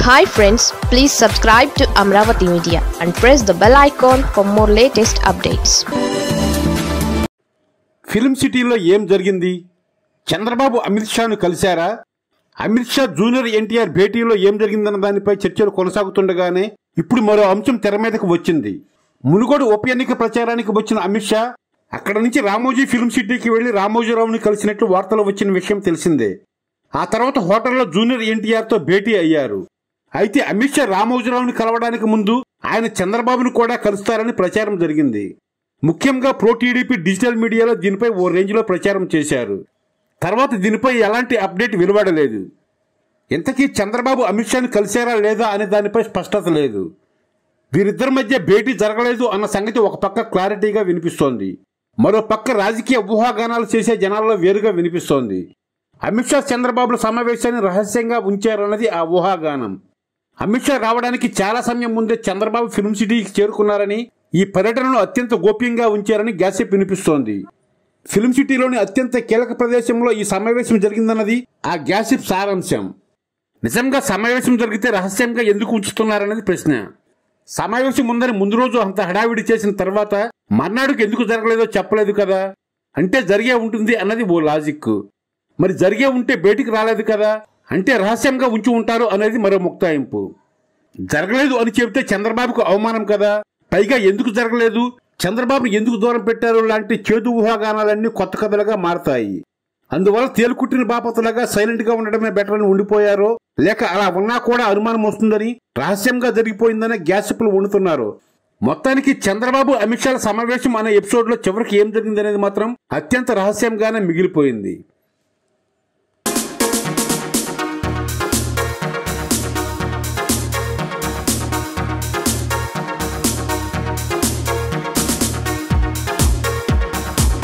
hi friends please subscribe to Amaravati media and press the bell icon for more latest updates film సిటీలో ఏం జరిగింది చంద్రబాబు అమిత్ షాను కలిశారా Amit Shah junior NTR భేటీలో ఏం జరిగిందన్న దానిపై చర్చలు కొనసాగుతుండగానే ఇప్పుడు మరో అంశం తెర మీదకు వచ్చింది మునుగోడు ఉప ఎన్నిక ప్రచారానికి వచ్చిన అమిత్ షా అక్కడ నుంచి రామోజీ ఫిల్మ్ సిటీకి వెళ్లి రామోజీరావుని కలిసినట్లు వార్తలు వచ్చిన విషయం తెలిసిందే ఆ తర్వాత హోటల్లో జూనియర్ ఎన్టీఆర్తో భేటీ అయ్యారు అయితే అమిత్ షా రామోజీరావుని కలవడానికి ముందు ఆయన చంద్రబాబును కూడా కలుస్తారని ప్రచారం జరిగింది ముఖ్యంగా ప్రో టీడీపీ డిజిటల్ మీడియాలో దీనిపై ఓ రేంజ్లో ప్రచారం చేశారు తర్వాత దీనిపై ఎలాంటి అప్డేట్ వెలువడలేదు ఇంతకీ చంద్రబాబు అమిత్ షాను కలిశారా లేదా అనే దానిపై స్పష్టత లేదు వీరిద్దరి మధ్య భేటీ జరగలేదు అన్న సంగతి ఒక పక్క క్లారిటీగా వినిపిస్తోంది మరో పక్క రాజకీయ ఊహాగానాలు చేసే జనాల్లో వేరుగా వినిపిస్తోంది అమిత్ షా చంద్రబాబుల సమావేశాన్ని రహస్యంగా ఉంచారన్నది ఆ ఊహాగానం అమిత్ షా రావడానికి చాలా సమయం ముందే చంద్రబాబు ఫిల్మ్ సిటీకి చేరుకున్నారని ఈ పర్యటనను అత్యంత గోప్యంగా ఉంచారని గ్యాసెప్ వినిపిస్తోంది ఫిల్మ్ సిటీలోని అత్యంత కీలక ప్రదేశంలో ఈ సమావేశం జరిగిందన్నది ఆ గ్యాసిప్ సారాంశం నిజంగా సమావేశం జరిగితే రహస్యంగా ఎందుకు ఉంచుతున్నారన్నది ప్రశ్న సమావేశం ఉందని ముందు రోజు అంత హడావిడి చేసిన తర్వాత మర్నాడుకు ఎందుకు జరగలేదో చెప్పలేదు కదా అంటే జరిగే ఉంటుంది అన్నది ఓ లాజిక్ మరి జరిగే ఉంటే బయటికి రాలేదు కదా అంటే రహస్యంగా ఉంచి ఉంటారు అనేది మరో ముక్తాయింపు జరగలేదు అని చెబితే చంద్రబాబుకు అవమానం కదా పైగా ఎందుకు జరగలేదు చంద్రబాబు ఎందుకు దూరం పెట్టారు లాంటి చేదు ఊహాగానాలన్నీ కొత్త కథలుగా మారతాయి అందువల్ల తేలుకుట్టిన బాపతులుగా సైలెంట్ గా ఉండడమే బెటర్ అని ఉండిపోయారో లేక అలా ఉన్నా కూడా అనుమానం వస్తుందని రహస్యంగా జరిగిపోయిందని గ్యాసిప్లు వండుతున్నారు మొత్తానికి చంద్రబాబు అమిత్ షాల సమావేశం అనే ఎపిసోడ్ లో చివరికి ఏం జరిగిందనేది మాత్రం అత్యంత రహస్యంగానే మిగిలిపోయింది